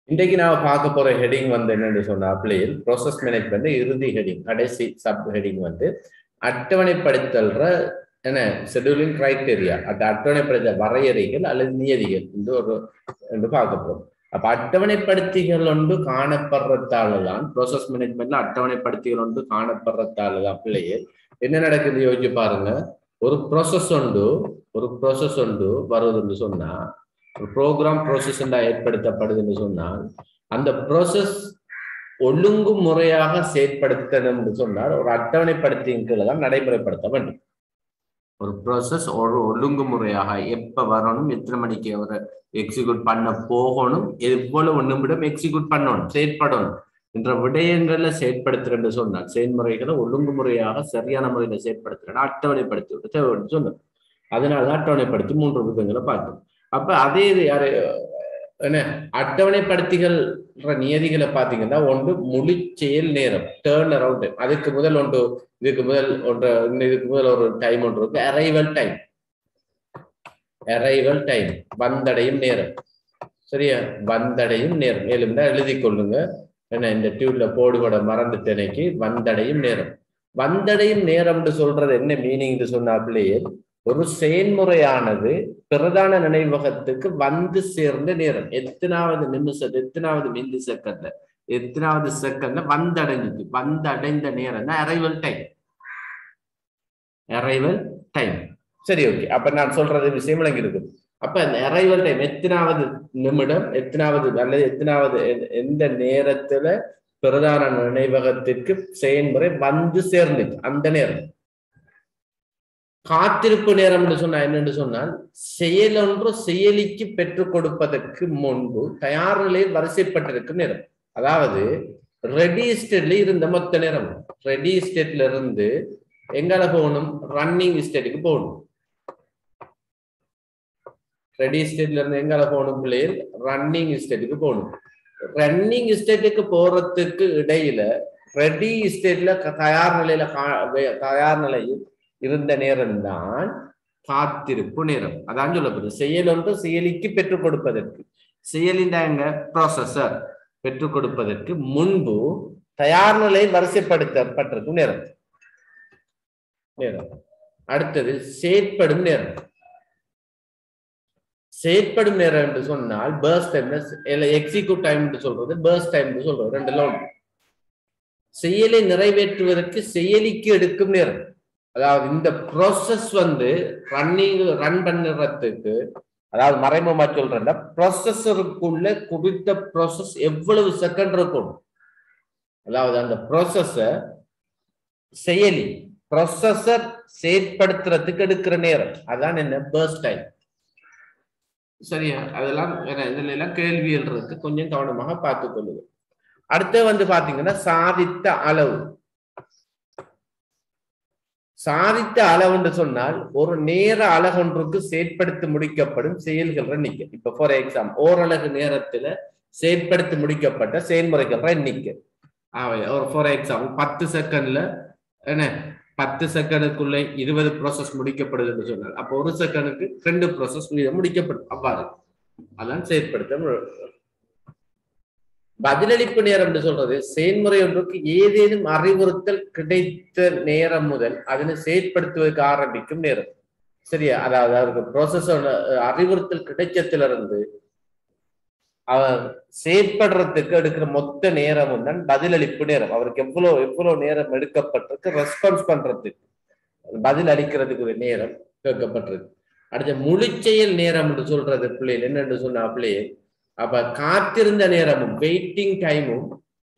இன்றைக்கு நான் பார்க்க போற ஹெடிங் வந்து என்னன்னு சொன்னா பிள்ளைகள் ப்ராசஸ் மேனேஜ்மெண்ட் இறுதி ஹெடிங் கடைசி சப் ஹெடிங் வந்து அட்டவணைப்படுத்தல்ற என்ன ஷெடியூலிங் கிரைட்டீரியா அந்த அட்டவணைப்படுத்த வரையறைகள் அல்லது நியதிகள் என்று ஒரு என்று பார்க்க போறோம் அப்ப அட்டவணைப்படுத்திகள் ஒன்று காணப்படுறதால தான் ப்ராசஸ் மேனேஜ்மெண்ட்ல அட்டவணைப்படுத்திகள் ஒன்று காணப்படுறதால தான் பிள்ளைகள் என்ன நடக்குது யோசிச்சு பாருங்க ஒரு ப்ராசஸ் ஒன்று ஒரு ப்ராசஸ் ஒன்று வருவதுன்னு சொன்னா ஒரு ப்ரோக்ராம் ப்ரோசஸ் ஏற்படுத்தப்படுதுன்னு சொன்னால் அந்த ப்ரோசஸ் ஒழுங்கு முறையாக செயற்படுத்தணும்னு சொன்னால் ஒரு அட்டவணைப்படுத்தியின் கீழே தான் நடைமுறைப்படுத்த வேண்டும் ஒரு ப்ராசஸ் ஒரு ஒழுங்கு முறையாக எப்ப வரணும் எத்தனை மணிக்கு அவரை எக்ஸிக்யூட் பண்ண போகணும் எவ்வளவு நிமிடம் எக்ஸிக்யூட் பண்ணணும் செயற்படணும் என்ற விடயங்கள்ல செயற்படுத்துறேன்னு சொன்னால் செயல்முறைகளை ஒழுங்கு முறையாக சரியான முறையில செயற்படுத்துறேன் அட்டவணைப்படுத்தி விட்டு தேவைன்னு சொன்னோம் அதனால அட்டவணைப்படுத்தி மூன்று விதங்களை பார்த்தோம் அப்ப அதே யாரு என்ன அட்டவணைப்படுத்திகள் நியதிகளை பாத்தீங்கன்னா ஒன்று முழு செயல் நேரம் டேர்ன் அரவுண்ட் அதுக்கு முதல் ஒன்று இதுக்கு முதல் ஒன்று இதுக்கு முதல் ஒரு டைம் ஒன்று இருக்கு அரைவல் டைம் அரைவல் டைம் வந்தடையும் நேரம் சரியா வந்தடையும் நேரம் மேலும் எழுதி கொள்ளுங்க என்ன இந்த டியூப்ல போடுபட மறந்துட்டனைக்கு வந்தடையும் நேரம் வந்தடையும் நேரம்னு சொல்றது என்ன மீனிங்னு சொன்னாப்லேயே ஒரு செயல்முறையானது பிரதான நினைவகத்துக்கு வந்து சேர்ந்த நேரம் எத்தனாவது நிமிஷம் எத்தனாவது மில்லி செகண்ட்ல எத்தனாவது செகண்ட்ல வந்தடைஞ்சது வந்தடைந்த நேரம் தான் அரைவல் டைம் அரைவல் டைம் சரி ஓகே அப்ப நான் சொல்றது விஷயம் விளங்கி இருக்கு அப்ப அந்த அரைவல் டைம் எத்தனாவது நிமிடம் எத்தனாவது அல்லது எத்தனாவது எந்த நேரத்துல பிரதான நினைவகத்திற்கு செயல்முறை வந்து சேர்ந்துச்சு அந்த நேரம் காத்திருப்பு நேரம் என்று சொன்னா என்னென்று சொன்னால் செயலொன்று செயலிக்கு பெற்றுக் கொடுப்பதற்கு முன்பு தயார் நிலையில் வரிசைப்பட்டிருக்கும் நேரம் அதாவது ரெடி ஸ்டேட்ல இருந்த மொத்த நேரம் ரெடி ஸ்டேட்ல இருந்து எங்கால போகணும் ரன்னிங் ஸ்டேட்டுக்கு போகணும் ரெடி ஸ்டேட்ல இருந்து எங்கால போகணும் பிள்ளைகள் ரன்னிங் ஸ்டேட்டுக்கு போகணும் ரன்னிங் ஸ்டேட்டுக்கு போறதுக்கு இடையில ரெடி ஸ்டேட்ல தயார் நிலையில தயார் நிலையில் இருந்த நேரம்தான் காத்திருப்பு நேரம் அதான் சொல்லப்படுது செயல் ஒன்று செயலிக்கு பெற்றுக் கொடுப்பதற்கு செயலின் எங்க ப்ராசஸர் பெற்றுக் கொடுப்பதற்கு முன்பு தயார் நிலையில் வரிசைப்படுத்தப்பட்டிருக்கும் நேரம் நேரம் அடுத்தது செயற்படும் நேரம் செயற்படும் நேரம் என்று சொன்னால் பேர்ஸ் டைம் எக்ஸிக்யூட் டைம் என்று சொல்றது பேர்ஸ் டைம் என்று சொல்றது ரெண்டுல ஒன்று செயலை நிறைவேற்றுவதற்கு செயலிக்கு எடுக்கும் நேரம் அதாவது இந்த ப்ராசஸ் வந்து ரன்னிங் ரன் பண்ணுறதுக்கு அதாவது மறைமுகமா சொல்றேன் ப்ராசஸருக்குள்ள குறித்த ப்ராசஸ் எவ்வளவு செகண்ட் இருக்கும் அதாவது அந்த ப்ராசஸ செயலி ப்ராசஸர் செயற்படுத்துறதுக்கு எடுக்கிற நேரம் அதான் என்ன பேர்ஸ் டைம் சரியா அதெல்லாம் இதுல எல்லாம் கேள்வி எழுறதுக்கு கொஞ்சம் கவனமாக பார்த்துக் கொள்ளுங்க அடுத்து வந்து பாத்தீங்கன்னா சாதித்த அளவு சாதித்த அளவுன்னு சொன்னால் ஒரு நேர அழகொன்றுக்கு செயற்படுத்தி முடிக்கப்படும் செயல்கள் எண்ணிக்கை இப்ப ஃபார் எக்ஸாம் ஓரளவு நேரத்துல செயற்படுத்தி முடிக்கப்பட்ட செயல்முறைகள் எண்ணிக்கை ஒரு ஃபார் எக்ஸாம்பிள் பத்து செகண்ட்ல என்ன பத்து செகண்டுக்குள்ள இருபது ப்ராசஸ் முடிக்கப்படுதுன்னு சொன்னால் அப்போ ஒரு செகண்டுக்கு ரெண்டு ப்ராசஸ் முடிக்கப்படும் அவ்வாறு அதான் செயற்படுத்த பதிலளிப்பு நேரம் என்று சொல்றது செயல்முறை ஒன்றுக்கு ஏதேனும் அறிவுறுத்தல் கிடைத்த நேரம் முதல் அதனை செயற்படுத்துவதற்கு ஆரம்பிக்கும் நேரம் சரியா அதாவது அவருக்கு ப்ராசஸ் அறிவுறுத்தல் கிடைச்சத்திலிருந்து அவர் செயற்படுறதுக்கு எடுக்கிற மொத்த நேரமும் தான் பதிலளிப்பு நேரம் அவருக்கு எவ்வளவு எவ்வளவு நேரம் எடுக்கப்பட்டிருக்கு ரெஸ்பான்ஸ் பண்றதுக்கு பதில் அளிக்கிறதுக்கு நேரம் கேட்கப்பட்டிருக்கு அடுத்த முழுச்செயல் நேரம் என்று சொல்றது பிள்ளைகள் என்னென்று சொன்னா பிள்ளைகள் அப்ப காத்திருந்த நேரமும் வெயிட்டிங் டைமும்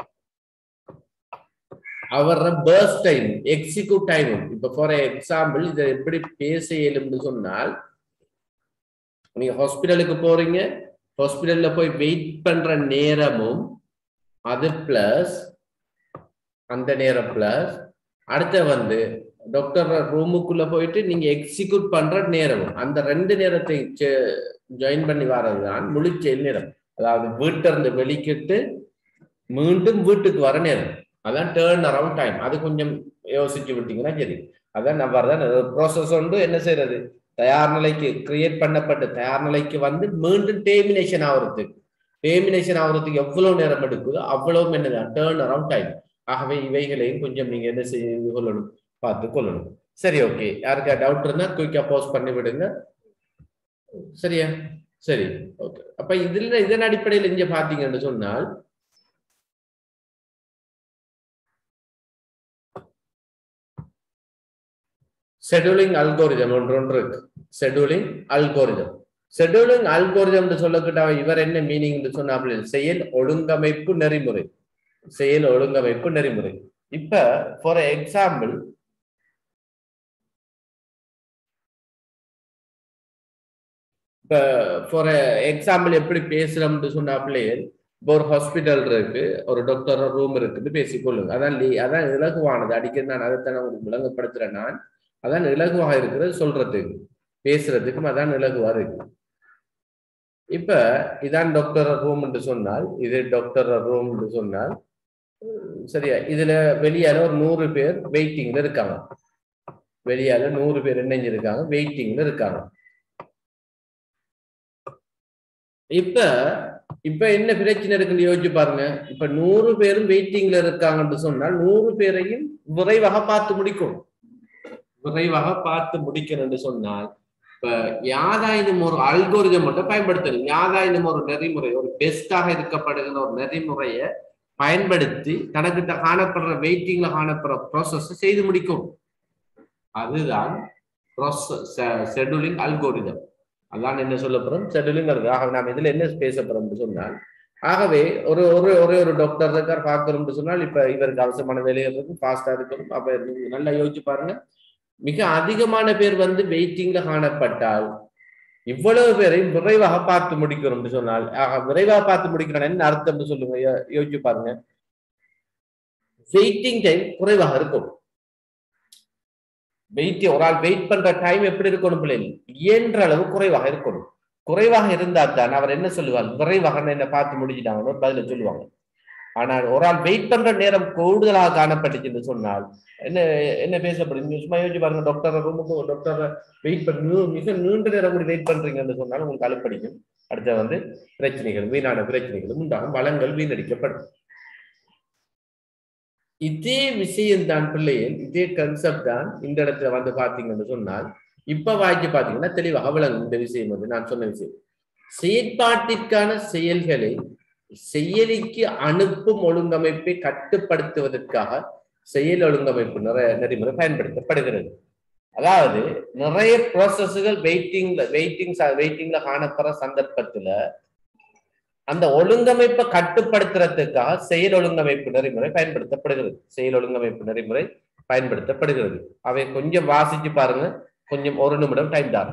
அவர பேர்ஸ் டைம் எக்ஸிக்யூட் டைமும் இப்ப ஃபார் எக்ஸாம்பிள் இதை எப்படி பேச இயலும்னு சொன்னால் நீங்க ஹாஸ்பிட்டலுக்கு போறீங்க ஹாஸ்பிட்டல்ல போய் வெயிட் பண்ற நேரமும் அது பிளஸ் அந்த நேரம் பிளஸ் அடுத்த வந்து டாக்டர் ரூமுக்குள்ள போயிட்டு நீங்க எக்ஸிக்யூட் பண்ற நேரமும் அந்த ரெண்டு நேரத்தை ஜாயின் பண்ணி வர்றதுதான் முழுச்செயல் நேரம் அதாவது வீட்டில இருந்து வெளிக்கிட்டு மீண்டும் வீட்டுக்கு வர நேரம் அதான் டேர்ன் அரவுண்ட் டைம் அது கொஞ்சம் யோசிச்சு விட்டீங்கன்னா சரி அதான் நம்ம தான் ப்ராசஸ் ஒன்று என்ன செய்யறது தயார் நிலைக்கு கிரியேட் பண்ணப்பட்ட தயார் நிலைக்கு வந்து மீண்டும் டெர்மினேஷன் ஆகுறதுக்கு டேமினேஷன் ஆகுறதுக்கு எவ்வளவு நேரம் எடுக்குதோ அவ்வளவு என்னதான் டேர்ன் அரவுண்ட் டைம் ஆகவே இவைகளையும் கொஞ்சம் நீங்க என்ன செய்து கொள்ளணும் பார்த்து கொள்ளணும் சரி ஓகே யாருக்கா டவுட் இருந்தா குயிக்கா போஸ்ட் பண்ணி விடுங்க சரியா சரி ஓகே அப்ப இதுல இதன் அடிப்படையில் இங்க பாத்தீங்கன்னு சொன்னால் ஷெடியூலிங் அல்கோரிதம் ஒன்று ஒன்று இருக்கு ஷெடியூலிங் அல்கோரிதம் ஷெடியூலிங் அல்கோரிதம் சொல்லக்கிட்ட இவர் என்ன மீனிங் சொன்னாப்ல செயல் ஒழுங்கமைப்பு நெறிமுறை செயல் ஒழுங்கமைப்பு நெறிமுறை இப்ப ஃபார் எக்ஸாம்பிள் இப்ப ஃபார் எக்ஸாம்பிள் எப்படி பேசுறோம்னு சொன்னாப்லே இப்போ ஒரு ஹாஸ்பிட்டல் இருக்கு ஒரு டாக்டர் ரூம் இருக்குன்னு பேசிக்கொள்ளுங்க அதான் லீ- அதான் இலகுவானது அடிக்கடி நான் அதைத்தான் உங்களுக்கு விளங்கப்படுத்துறேன் நான் அதான் இலகுவாக இருக்கிறது சொல்றதுக்கு பேசுறதுக்கும் அதான் இலகுவா இருக்கு இப்ப இதான் டாக்டர் ரூம் என்று சொன்னால் இது டாக்டர் ரூம் என்று சொன்னால் உம், சரியா இதுல வெளியால ஒரு நூறு பேர் வெயிட்டிங்ல இருக்காங்க வெளியால நூறு பேர் என்ன இருக்காங்க வெயிட்டிங்ல இருக்காங்க இப்ப இப்ப என்ன பிரச்சனை இருக்குன்னு யோசிச்சு பாருங்க இப்ப நூறு பேரும் வெயிட்டிங்ல இருக்காங்கன்னு சொன்னால் நூறு பேரையும் விரைவாக பார்த்து முடிக்கணும் விரைவாக பார்த்து முடிக்கணும்னு சொன்னால் இப்ப யாதாயினும் ஒரு அல்கோரிதம் மட்டும் பயன்படுத்தணும் யாதாயினும் ஒரு நெறிமுறை ஒரு பெஸ்டாக இருக்கப்படுகிற ஒரு நெறிமுறையை பயன்படுத்தி தனக்கிட்ட காணப்படுற வெயிட்டிங்ல காணப்படுற ப்ராசஸ் செய்து முடிக்கும் அதுதான் ஷெடியூலிங் அல்கோரிதம் அதான் என்ன சொல்ல போறோம் ஷெடியூலிங் ஆக நாம் இதுல என்ன பேச போறோம்னு சொன்னால் ஆகவே ஒரு ஒரு ஒரே ஒரு டாக்டர் இருக்கார் பார்க்கணும்னு சொன்னால் இப்ப இவருக்கு அவசரமான வேலைகள் இருக்கும் ஃபாஸ்டா இருக்கணும் அப்ப நீங்க நல்லா யோசிச்சு பாருங்க மிக அதிகமான பேர் வந்து வெயிட்டிங்ல காணப்பட்டால் இவ்வளவு பேரை விரைவாக பார்த்து முடிக்கணும்னு சொன்னால் ஆக விரைவாக பார்த்து முடிக்கணும் என்ன அர்த்தம்னு சொல்லுங்க யோ- யோசிச்சு பாருங்க வெயிட்டிங் டைம் குறைவாக இருக்கும் வெயிட் ஒரு ஆள் வெயிட் பண்ற டைம் எப்படி இருக்கணும் பிள்ளைகள் இயன்ற அளவு குறைவாக இருக்கணும் குறைவாக இருந்தா தான் அவர் என்ன சொல்லுவார் விரைவாக என்ன பார்த்து முடிச்சிட்டாங்கன்னு ஒரு பதில சொல்லுவாங்க ஆனால் ஒரு ஆள் வெயிட் பண்ற நேரம் கூடுதலாக காணப்பட்டுச்சுன்னு சொன்னால் என்ன என்ன பேசப்படுது நீங்க சும்மா யோசிச்சு பாருங்க டாக்டர் ரூமுக்கு டாக்டர் வெயிட் பண்ணி மிக நீண்ட நேரம் கூட வெயிட் பண்றீங்கன்னு சொன்னால் உங்களுக்கு அலுப்படிக்கும் அடுத்து வந்து பிரச்சனைகள் வீணான பிரச்சனைகளும் உண்டாகும் வளங்கள் வீணடிக்கப்படும் இதே விஷயம் தான் பிள்ளைகள் இதே கன்செப்ட் தான் இந்த இடத்துல வந்து பாத்தீங்கன்னு சொன்னால் இப்ப வாய்க்கு பாத்தீங்கன்னா தெளிவாக விளங்கும் இந்த விஷயம் வந்து நான் சொன்ன விஷயம் செயற்பாட்டிற்கான செயல்களை செயலிக்கு அனுப்பும் ஒழுங்கமைப்பை கட்டுப்படுத்துவதற்காக செயல் ஒழுங்கமைப்பு நிறைய நெறிமுறை பயன்படுத்தப்படுகிறது அதாவது நிறைய ப்ராசஸ்கள் வெயிட்டிங்ல வெயிட்டிங் வெயிட்டிங்ல காணப்படுற சந்தர்ப்பத்துல அந்த ஒழுங்கமைப்பை கட்டுப்படுத்துறதுக்காக செயல் ஒழுங்கமைப்பு நெறிமுறை பயன்படுத்தப்படுகிறது செயல் ஒழுங்கமைப்பு நெறிமுறை பயன்படுத்தப்படுகிறது அவை கொஞ்சம் வாசிச்சு பாருங்க கொஞ்சம் ஒரு நிமிடம் டைம் தான்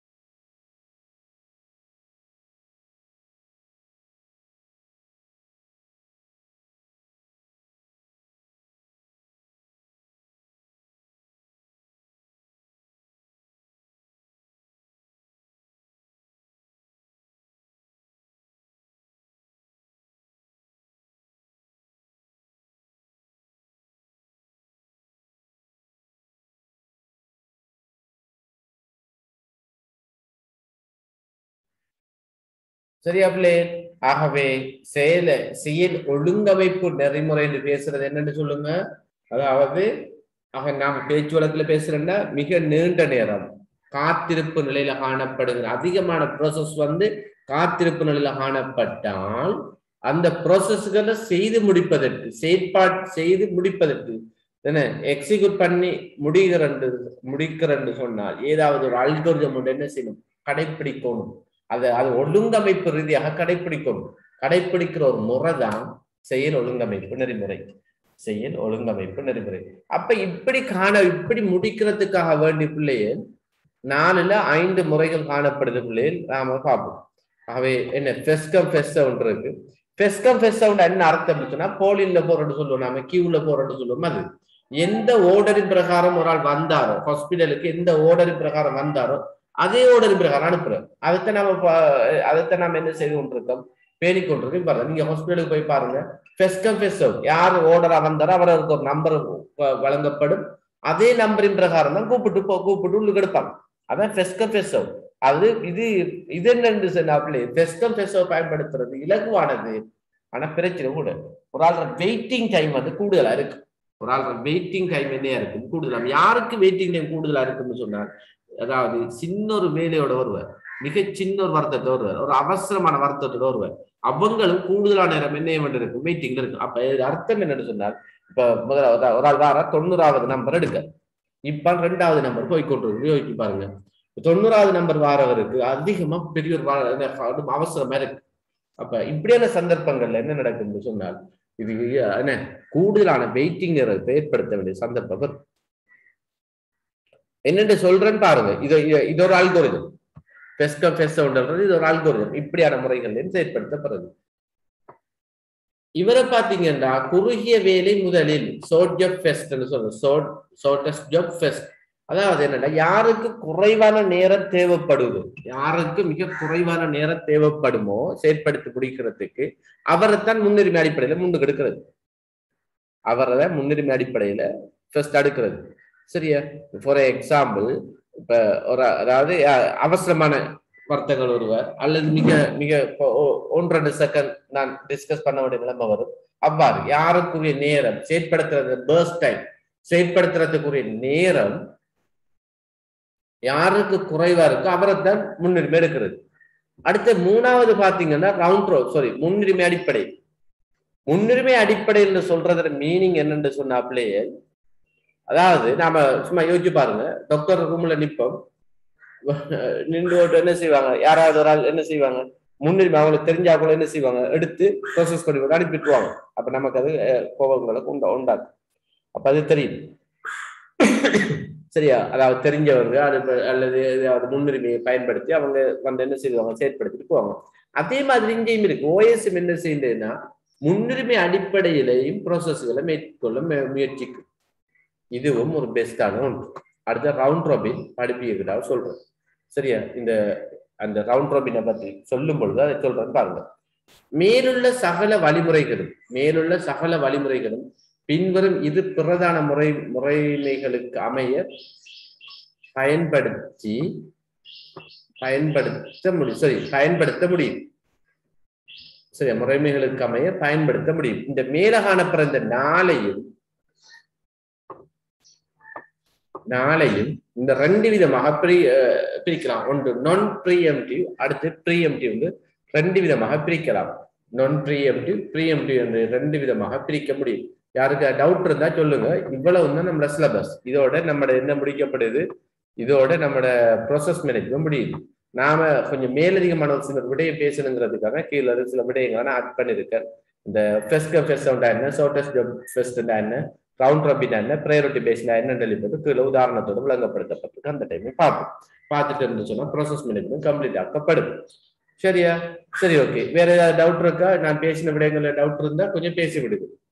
சரியா பிள்ளை ஆகவே செயல செயல் ஒழுங்கமைப்பு நெறிமுறை என்று பேசுறது என்னன்னு சொல்லுங்க அதாவது ஆக நாம் பேச்சு வழக்குல பேசுறோம்னா மிக நீண்ட நேரம் காத்திருப்பு நிலையில காணப்படுகிற அதிகமான ப்ரோசஸ் வந்து காத்திருப்பு நிலையில காணப்பட்டால் அந்த ப்ரோசஸ்களை செய்து முடிப்பதற்கு செயற்பாடு செய்து முடிப்பதற்கு என்ன எக்ஸிக்யூட் பண்ணி முடிகிறன்று முடிக்கிறன்னு சொன்னால் ஏதாவது ஒரு அல்கோரிதம் ஒன்று என்ன செய்யணும் கடைப்பிடிக்கணும் அதை அது ஒழுங்கமைப்பு ரீதியாக கடைப்பிடிக்கணும் கடைப்பிடிக்கிற ஒரு முறை தான் செயல் ஒழுங்கமைப்பு நெறிமுறை செயல் ஒழுங்கமைப்பு நெறிமுறை அப்ப இப்படி காண இப்படி முடிக்கிறதுக்காக வேண்டிய பிள்ளையே நாலுல ஐந்து முறைகள் காணப்படுது பிள்ளைகள் நாம பார்ப்போம் ஆகவே என்ன ஃபெஸ்கம் ஃபெஸ்ட் ஒன்று இருக்கு ஃபெஸ்கம் ஃபெஸ்ட் என்ன அர்த்தம் சொன்னா போலின்ல போறோம்னு சொல்லுவோம் நாம கியூல போறோம்னு சொல்லுவோம் அது எந்த ஓர்டரின் பிரகாரம் ஒரு ஆள் வந்தாரோ ஹாஸ்பிட்டலுக்கு எந்த ஓர்டரின் பிரகாரம் வந்தாரோ அதே ஓர்டரின் பிரகாரம் அனுப்புறோம் அதைத்தான் நம்ம பா- அதைத்தான் நம்ம என்ன செய்து கொண்டிருக்கோம் பேணி கொண்டிருக்கோம் பாருங்க நீங்க ஹாஸ்பிட்டலுக்கு போய் பாருங்க ஃபெஸ்கம் ஃபெஸ்ட் யார் ஓர்டரா வந்தாரோ அவருக்கு ஒரு நம்பர் வழங்கப்படும் அதே நம்பரின் பிரகாரம் தான் கூப்பிட்டு போ கூப்பிட்டு உள்ளுக்கு எடுப்பாங்க அதான் ஃபெஸ்கம் ஃபெஸ்ட் அது இது இது என்னன்னு சொன்னாப்ல பெஸ்டம் பெஸ்டோ பயன்படுத்துறது இலகுவானது ஆனா பிரச்சனை கூட ஒரு ஆள் வெயிட்டிங் டைம் வந்து கூடுதலா இருக்கு ஒரு ஆள் வெயிட்டிங் டைம் என்னையா இருக்கும் கூடுதலா யாருக்கு வெயிட்டிங் டைம் கூடுதலா இருக்குன்னு சொன்னால் அதாவது சின்ன ஒரு வேலையோட வருவார் மிக சின்ன ஒரு வருத்தத்தோட வருவார் ஒரு அவசரமான வருத்தத்தோட வருவார் அவங்களும் கூடுதலான நேரம் என்ன வேண்டி இருக்கும் வெயிட்டிங்ல இருக்கும் அப்ப இது அர்த்தம் என்னன்னு சொன்னால் இப்ப முதலாவது ஒரு ஆள் வார தொண்ணூறாவது நம்பர் எடுக்க இப்ப ரெண்டாவது நம்பர் போய் கொண்டு யோசிச்சு பாருங்க தொண்ணூறாவது நம்பர் வாரவருக்கு அதிகமா பெரிய ஒரு வா- என்ன அவசரமா இருக்கு அப்ப இப்படியான சந்தர்ப்பங்கள்ல என்ன நடக்கும்னு சொன்னால் இது என்ன கூடுதலான வெயிட்டிங் ஏற்படுத்த வேண்டிய சந்தர்ப்பம் வரும். என்னென்று சொல்றேன்னு பாருங்க இது இது- இது ஒரு அல்கோரிதம் பெஸ்க பெஸ்ட்ன்றது இது ஒரு அல்கோரிதம் இப்படியான முறைகள் செயற்படுத்தப்படுறது இவரை பாத்தீங்கன்னா குறுகிய வேலை முதலில் ஷார்ட் ஜப் ஃபெஸ்ட்னு சொல்றோம் ஷார்ட் ஷார்டஸ்ட் ஜப் ஃபெஸ்ட் அதாவது என்னன்னா யாருக்கு குறைவான நேரம் தேவைப்படுது யாருக்கு மிக குறைவான நேரம் தேவைப்படுமோ செயற்படுத்தி முடிக்கிறதுக்கு அவரைத்தான் முன்னுரிமை அடிப்படையில முன்னுக்கு எடுக்கிறது அவரை முன்னுரிமை அடிப்படையில ஃபர்ஸ்ட் அடுக்கிறது சரியா ஃபார் எக்ஸாம்பிள் இப்ப ஒரு அதாவது அஹ், அவசரமான வர்த்தகர் ஒருவர் அல்லது மிக மிக இப்போ ஒ- ஒன்று ரெண்டு செகண்ட் நான் டிஸ்கஸ் பண்ண வேண்டிய நிலைமை வரும் அவ்வாறு யாருக்குரிய நேரம் செயற்படுத்துறது பேர்ஸ்ட் டைம் செயற்படுத்துறதுக்குரிய நேரம் யாருக்கு குறைவா இருக்கோ அவரைத்தான் முன்னுரிமை எடுக்கிறது அடுத்து மூணாவது பாத்தீங்கன்னா ரவுண்ட் ரோ சாரி முன்னுரிமை அடிப்படை முன்னுரிமை அடிப்படையில் சொல்றதுல மீனிங் என்னன்னு சொன்னாப்லயே அதாவது நாம சும்மா யோசிச்சு பாருங்க டாக்டர் ரூம்ல நிப்போம் நின்று ஓட்டு என்ன செய்வாங்க யாராவது ஒரு ஆள் என்ன செய்வாங்க முன்னுரிமை அவங்களுக்கு தெரிஞ்சா கூட என்ன செய்வாங்க எடுத்து ப்ரோசஸ் பண்ணி கூட அனுப்பிட்டுருவாங்க அப்ப நமக்கு அது அஹ், கோபங்களை உண்டா உண்டாக்கும் அப்ப அது தெரியும் சரியா அதாவது தெரிஞ்சவங்க அது அல்லது ஏதாவது முன்னுரிமையை பயன்படுத்தி அவங்க வந்து என்ன செய்வாங்க செயற்படுத்திட்டு போவாங்க அதே மாதிரி இங்கேயும் இருக்கு ஓஎஸ்எம் என்ன செய்யுதுன்னா முன்னுரிமை அடிப்படையிலையும் ப்ரோசஸ்களை மேற்கொள்ள மு- முயற்சிக்கும் இதுவும் ஒரு பெஸ்டான ஒன்று அடுத்த ரவுண்ட் ராபின் படிப்பியதாக சொல்றேன் சரியா இந்த அந்த ரவுண்ட் ராபினை பத்தி சொல்லும் பொழுது அதை சொல்றேன் பாருங்க மேலுள்ள சகல வழிமுறைகளும் மேலுள்ள சகல வழிமுறைகளும் பின்வரும் இரு பிரதான முறை முறைமைகளுக்கு அமைய பயன்படுத்தி பயன்படுத்த முடியும் சரி பயன்படுத்த முடியும் சரி முறைமைகளுக்கு அமைய பயன்படுத்த முடியும் இந்த மேல காணப்படுற இந்த நாளையும் நாளையும் இந்த ரெண்டு விதமாக பிரி அஹ் பிரிக்கலாம் ஒன்று நான் ப்ரீஎம்டிவ் அடுத்து ப்ரீஎம்டிவ் வந்து ரெண்டு விதமாக பிரிக்கலாம் நான் ப்ரீஎம்டிவ் ப்ரீஎம்டிவ் என்று ரெண்டு விதமாக பிரிக்க முடியும் யாருக்கு டவுட் இருந்தா சொல்லுங்க இவ்வளவு தான் நம்மளோட சிலபஸ் இதோட நம்மட என்ன முடிக்கப்படுது இதோட நம்மட ப்ரோசஸ் மேனேஜ்மெண்ட் முடியுது நாம கொஞ்சம் மேலதிகமான ஒரு சில விடயம் பேசணுங்கிறதுக்காக கீழே ஒரு சில விடயங்களை நான் ஆட் பண்ணியிருக்கேன் இந்த ஃபெஸ்ட் ஃபெஸ்ட் என்ன ஷார்டஸ்ட் ஃபெஸ்ட் என்ன ரவுண்ட் ரபின் என்ன ப்ரையாரிட்டி பேஸ்ல என்ன டெலிவரி கீழே உதாரணத்தோட விளங்கப்படுத்தப்பட்டிருக்கு அந்த டைமே பார்ப்போம் பார்த்துட்டு இருந்து சொன்னா ப்ரோசஸ் மேனேஜ்மெண்ட் கம்ப்ளீட் ஆக்கப்படும் சரியா சரி ஓகே வேற ஏதாவது டவுட் இருக்கா நான் பேசின விடயங்கள்ல டவுட் இருந்தா கொஞ்சம் பேசி விடுது